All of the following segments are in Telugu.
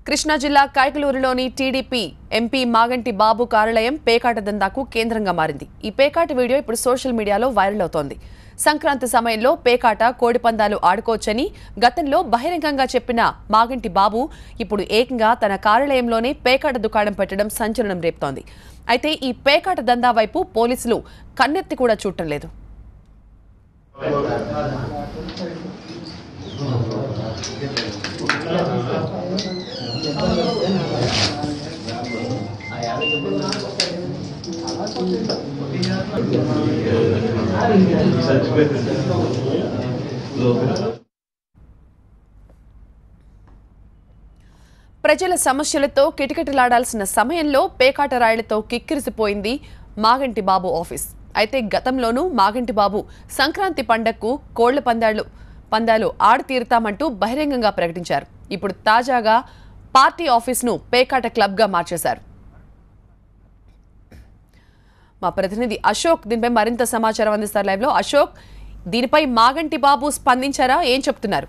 కృష్ణా జిల్లా కైకలూరులోని టీడీపీ ఎంపీ మాగంటి బాబు కార్యాలయం పేకాట దందాకు కేంద్రంగా మారింది ఈ పేకాట వీడియో ఇప్పుడు సోషల్ మీడియాలో వైరల్ అవుతోంది సంక్రాంతి సమయంలో పేకాట కోడిపందాలు ఆడుకోవచ్చని గతంలో బహిరంగంగా చెప్పిన మాగంటి బాబు ఇప్పుడు ఏకంగా తన కార్యాలయంలోనే పేకాట దుకాణం పెట్టడం సంచలనం రేపుతోంది అయితే ఈ పేకాట దందా వైపు పోలీసులు కన్నెత్తి కూడా చూడటం లేదు ప్రజల సమస్యలతో కిటకిటలాడాల్సిన సమయంలో పేకాట రాయలతో కిక్కిరిసిపోయింది మాగంటి బాబు ఆఫీస్ అయితే గతంలోనూ మాగంటి బాబు సంక్రాంతి పండగకు కోళ్ల పందాలు పందాలు ఆడి తీరుతామంటూ బహిరంగంగా ప్రకటించారు ఇప్పుడు తాజాగా పార్టీ ఆఫీస్ను పేకాట క్లబ్గా మార్చేశారు మా ప్రతినిధి అశోక్ దీనిపై మరింత సమాచారం అందిస్తారు లైవ్లో అశోక్ దీనిపై మాగంటి బాబు స్పందించారా ఏం చెప్తున్నారు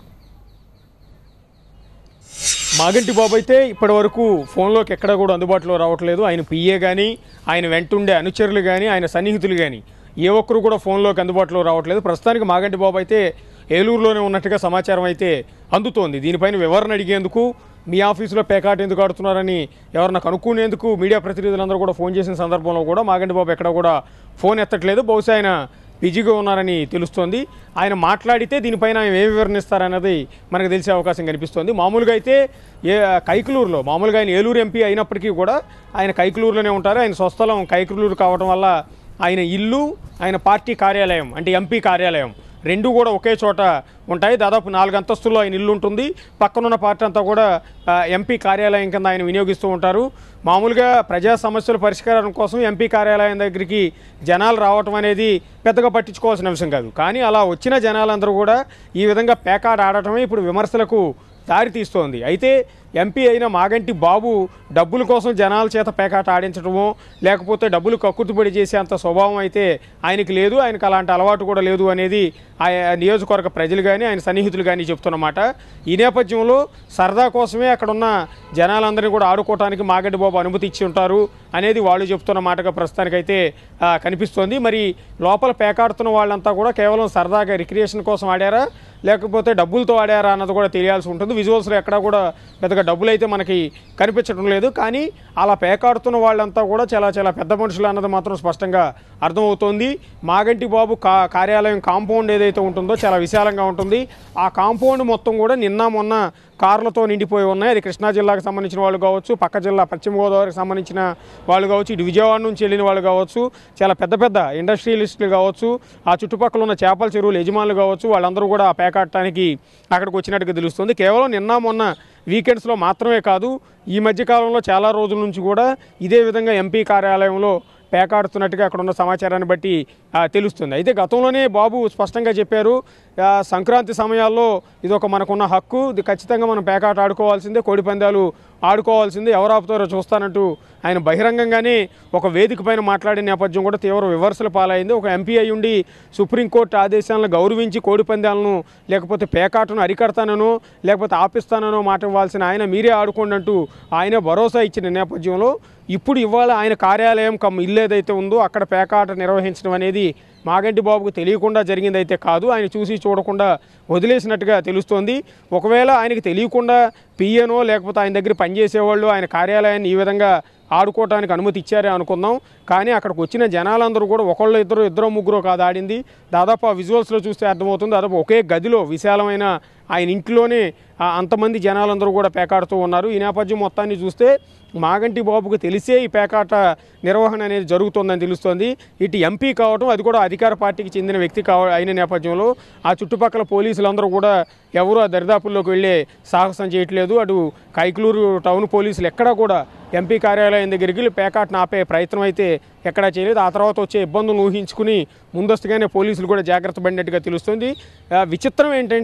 మాగంటి బాబు అయితే ఇప్పటి వరకు ఫోన్లోకి ఎక్కడ కూడా అందుబాటులో రావట్లేదు ఆయన పిఏ కానీ ఆయన వెంటుండే అనుచరులు కానీ ఆయన సన్నిహితులు కానీ ఏ ఒక్కరు కూడా ఫోన్లోకి అందుబాటులో రావట్లేదు ప్రస్తుతానికి మాగంటి బాబు అయితే ఏలూరులోనే ఉన్నట్టుగా సమాచారం అయితే అందుతోంది దీనిపైన వివరణ అడిగేందుకు మీ ఆఫీసులో పేకాట ఎందుకు ఆడుతున్నారని ఎవరన్నా కనుక్కునేందుకు మీడియా ప్రతినిధులందరూ కూడా ఫోన్ చేసిన సందర్భంలో కూడా మాగంటి బాబు ఎక్కడ కూడా ఫోన్ ఎత్తట్లేదు బహుశా ఆయన బిజీగా ఉన్నారని తెలుస్తోంది ఆయన మాట్లాడితే దీనిపైన ఆయన ఏం వివరణిస్తారన్నది మనకు తెలిసే అవకాశం కనిపిస్తోంది మామూలుగా అయితే ఏ కైకలూరులో మామూలుగా ఆయన ఏలూరు ఎంపీ అయినప్పటికీ కూడా ఆయన కైకలూరులోనే ఉంటారు ఆయన స్వస్థలం కైకలూరు కావడం వల్ల ఆయన ఇల్లు ఆయన పార్టీ కార్యాలయం అంటే ఎంపీ కార్యాలయం రెండు కూడా ఒకే చోట ఉంటాయి దాదాపు నాలుగు అంతస్తుల్లో ఆయన ఇల్లు ఉంటుంది పక్కనున్న పార్టీ అంతా కూడా ఆ, ఎంపీ కార్యాలయం కింద ఆయన వినియోగిస్తూ ఉంటారు మామూలుగా ప్రజా సమస్యల పరిష్కారం కోసం ఎంపీ కార్యాలయం దగ్గరికి జనాలు రావటం అనేది పెద్దగా పట్టించుకోవాల్సిన అంశం కాదు కానీ అలా వచ్చిన జనాలందరూ కూడా ఈ విధంగా పేకాట ఆడటమే ఇప్పుడు విమర్శలకు దారి తీస్తోంది అయితే ఎంపీ అయిన మాగంటి బాబు డబ్బుల కోసం జనాల చేత పేకాట ఆడించడమో లేకపోతే డబ్బులు కక్కుర్తిపడి చేసే అంత స్వభావం అయితే ఆయనకి లేదు ఆయనకు అలాంటి అలవాటు కూడా లేదు అనేది ఆ నియోజకవర్గ ప్రజలు కానీ ఆయన సన్నిహితులు కానీ చెప్తున్నమాట ఈ నేపథ్యంలో సరదా కోసమే అక్కడ ఉన్న జనాలందరినీ కూడా ఆడుకోవటానికి మాగంటి బాబు అనుమతి ఇచ్చి ఉంటారు అనేది వాళ్ళు చెప్తున్న మాటగా ప్రస్తుతానికైతే ఆ, కనిపిస్తోంది మరి లోపల పేకాడుతున్న వాళ్ళంతా కూడా కేవలం సరదాగా రిక్రియేషన్ కోసం ఆడారా లేకపోతే డబ్బులతో ఆడారా అన్నది కూడా తెలియాల్సి ఉంటుంది విజువల్స్లో ఎక్కడా కూడా పెద్దగా డబ్బులు అయితే మనకి కనిపించడం లేదు కానీ అలా పేకాడుతున్న వాళ్ళంతా కూడా చాలా చాలా పెద్ద మనుషులు అన్నది మాత్రం స్పష్టంగా అర్థమవుతోంది మాగంటి బాబు కా కార్యాలయం కాంపౌండ్ ఏదైతే ఉంటుందో చాలా విశాలంగా ఉంటుంది ఆ కాంపౌండ్ మొత్తం కూడా నిన్న మొన్న కార్లతో నిండిపోయి ఉన్నాయి అది కృష్ణా జిల్లాకు సంబంధించిన వాళ్ళు కావచ్చు పక్క జిల్లా పశ్చిమ గోదావరికి సంబంధించిన వాళ్ళు కావచ్చు ఇటు విజయవాడ నుంచి వెళ్ళిన వాళ్ళు కావచ్చు చాలా పెద్ద పెద్ద ఇండస్ట్రియలిస్టులు కావచ్చు ఆ చుట్టుపక్కల ఉన్న చేపల చెరువులు యజమానులు కావచ్చు వాళ్ళందరూ కూడా ఆ పేకాడటానికి అక్కడికి వచ్చినట్టుగా తెలుస్తుంది కేవలం నిన్న మొన్న వీకెండ్స్లో మాత్రమే కాదు ఈ మధ్యకాలంలో చాలా రోజుల నుంచి కూడా ఇదే విధంగా ఎంపీ కార్యాలయంలో పేకాడుతున్నట్టుగా అక్కడ ఉన్న సమాచారాన్ని బట్టి ఆ, తెలుస్తుంది అయితే గతంలోనే బాబు స్పష్టంగా చెప్పారు ఆ, సంక్రాంతి సమయాల్లో ఇది ఒక మనకున్న హక్కు ఇది ఖచ్చితంగా మనం పేకాట ఆడుకోవాల్సిందే కోడి పందాలు ఆడుకోవాల్సిందే ఎవరు ఆపుతారో చూస్తానంటూ ఆయన బహిరంగంగానే ఒక వేదిక పైన మాట్లాడిన నేపథ్యం కూడా తీవ్ర విమర్శల పాలైంది ఒక ఎంపీ అయి ఉండి సుప్రీంకోర్టు ఆదేశాలను గౌరవించి కోడి పందాలను లేకపోతే పేకాటను అరికడతానో లేకపోతే ఆపిస్తానో మాట ఇవ్వాల్సిన ఆయన మీరే ఆడుకోండి అంటూ ఆయన భరోసా ఇచ్చిన నేపథ్యంలో ఇప్పుడు ఇవాళ ఆయన కార్యాలయం కమ్ ఇల్లు ఏదైతే ఉందో అక్కడ పేకాట నిర్వహించడం అనేది మాగంటి బాబుకు తెలియకుండా జరిగిందైతే కాదు ఆయన చూసి చూడకుండా వదిలేసినట్టుగా తెలుస్తోంది ఒకవేళ ఆయనకి తెలియకుండా పిఏనో లేకపోతే ఆయన దగ్గర పనిచేసేవాళ్ళు ఆయన కార్యాలయాన్ని ఈ విధంగా ఆడుకోవటానికి అనుమతి ఇచ్చారే అనుకుందాం కానీ అక్కడికి వచ్చిన జనాలందరూ కూడా ఒకళ్ళు ఇద్దరు ఇద్దరు ముగ్గురు కాదు ఆడింది దాదాపు ఆ విజువల్స్లో చూస్తే అర్థమవుతుంది దాదాపు ఒకే గదిలో విశాలమైన ఆయన ఇంట్లోనే ఆ అంతమంది జనాలందరూ కూడా పేకాడుతూ ఉన్నారు ఈ నేపథ్యం మొత్తాన్ని చూస్తే మాగంటి బాబుకు తెలిసే ఈ పేకాట నిర్వహణ అనేది జరుగుతోందని తెలుస్తోంది ఇటు ఎంపీ కావడం అది కూడా అధికార పార్టీకి చెందిన వ్యక్తి కావ అయిన నేపథ్యంలో ఆ చుట్టుపక్కల పోలీసులందరూ కూడా ఎవరు ఆ దరిదాపుల్లోకి వెళ్ళే సాహసం చేయట్లేదు అటు కైకలూరు టౌన్ పోలీసులు ఎక్కడా కూడా ఎంపీ కార్యాలయం దగ్గరికి వెళ్ళి పేకాటను ఆపే ప్రయత్నం అయితే ఎక్కడా చేయలేదు ఆ తర్వాత వచ్చే ఇబ్బందులు ఊహించుకుని ముందస్తుగానే పోలీసులు కూడా జాగ్రత్త పడినట్టుగా తెలుస్తుంది ఆ, విచిత్రం ఏంటంటే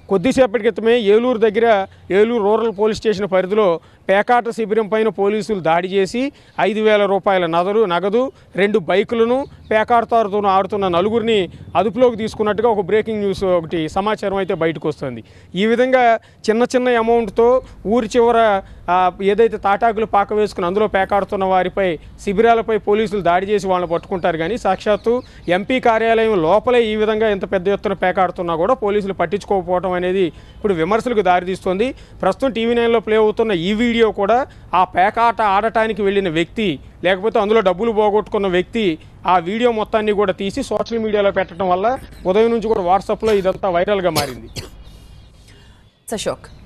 కొద్దిసేపటి క్రితమే ఏలూరు దగ్గర ఏలూరు రూరల్ పోలీస్ స్టేషన్ పరిధిలో పేకాట శిబిరం పైన పోలీసులు దాడి చేసి ఐదు వేల రూపాయల నగదు నగదు రెండు బైకులను పేకాటతో ఆడుతున్న నలుగురిని అదుపులోకి తీసుకున్నట్టుగా ఒక బ్రేకింగ్ న్యూస్ ఒకటి సమాచారం అయితే బయటకు వస్తుంది ఈ విధంగా చిన్న చిన్న అమౌంట్తో ఊరి చివర ఆ, ఏదైతే తాటాకులు పాక వేసుకుని అందులో పేకాడుతున్న వారిపై శిబిరాలపై పోలీసులు దాడి చేసి వాళ్ళని పట్టుకుంటారు కానీ సాక్షాత్తు ఎంపీ కార్యాలయం లోపలే ఈ విధంగా ఇంత పెద్ద ఎత్తున పేకాడుతున్నా కూడా పోలీసులు పట్టించుకోకపోవడం అనేది ఇప్పుడు విమర్శలకు దారితీస్తుంది ప్రస్తుతం టీవీ నైన్లో ప్లే అవుతున్న ఈ వీడియో కూడా ఆ పేకాట ఆడటానికి వెళ్ళిన వ్యక్తి లేకపోతే అందులో డబ్బులు పోగొట్టుకున్న వ్యక్తి ఆ వీడియో మొత్తాన్ని కూడా తీసి సోషల్ మీడియాలో పెట్టడం వల్ల ఉదయం నుంచి కూడా వాట్సాప్లో ఇదంతా వైరల్గా మారింది అశోక్